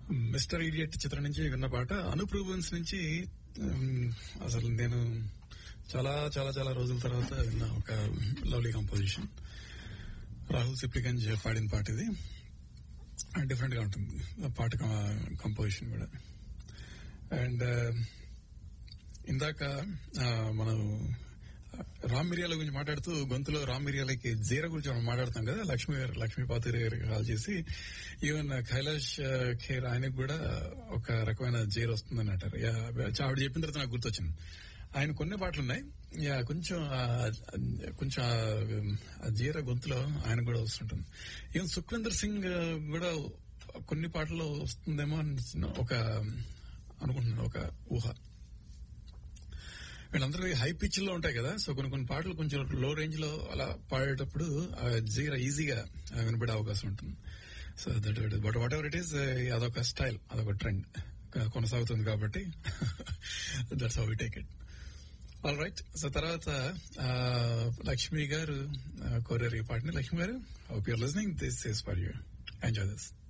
mister idiot చిత్రం నుంచి విన్న పాట అనుప్రూవెన్స్ నుంచి ఉమ్, అసలు నేను చాలా చాలా చాలా రోజుల తర్వాత విన్న ఒక లవ్లీ కంపోజిషన్ రాహుల్ సిప్లిగంజ్ పాడిన పాట ఇది డిఫరెంట్ గా ఉంటుంది ఆ పాట కంపోజిషన్ కూడా అండ్ ఇందాక ఆ, మనం రామ్ మిరియాల గురించి మాట్లాడుతూ గొంతులో రామ్ మిరియాలకి జీర గురించి మనం మాట్లాడుతాం కదా లక్ష్మి గారు లక్ష్మీ పాతిరి గారికి కాల్ చేసి ఈవెన్ కైలాష్ ఆ, ఖేర్ ఆయనకు కూడా ఒక రకమైన జీర వస్తుందని అంటారు యా, ఆవిడ చెప్పిన తర్వాత నాకు గుర్తొచ్చింది ఆయన కొన్ని పాటలు ఉన్నాయి యా కొంచెం ఆ- కొంచెం ఆ- ఆ జీర గొంతులో ఆయన కూడా వస్తుంటుంది ఈవెన్ సుఖ్వీందర్ సింగ్ ఆ, కూడా కొన్ని పాటల్లో వస్తుందేమో అని ఒక అనుకుంటున్నాను ఒక ఊహ వీళ్ళందరూ హై పిచ్ లో ఉంటాయి కదా సో కొన్ని కొన్ని పాటలు కొంచెం లో రేంజ్ లో అలా పాడేటప్పుడు ఆ జీరా ఈజీగా వినపడే అవకాశం ఉంటుంది so that but whatever it is అదొక స్టైల్ అదొక ట్రెండ్ కొనసాగుతుంది కాబట్టి that's how we take it all right so తర్వాత ఆ, లక్ష్మి గారు కోరారు ఈ పాటని Lakshmi garu hope you're listening this is for you enjoy this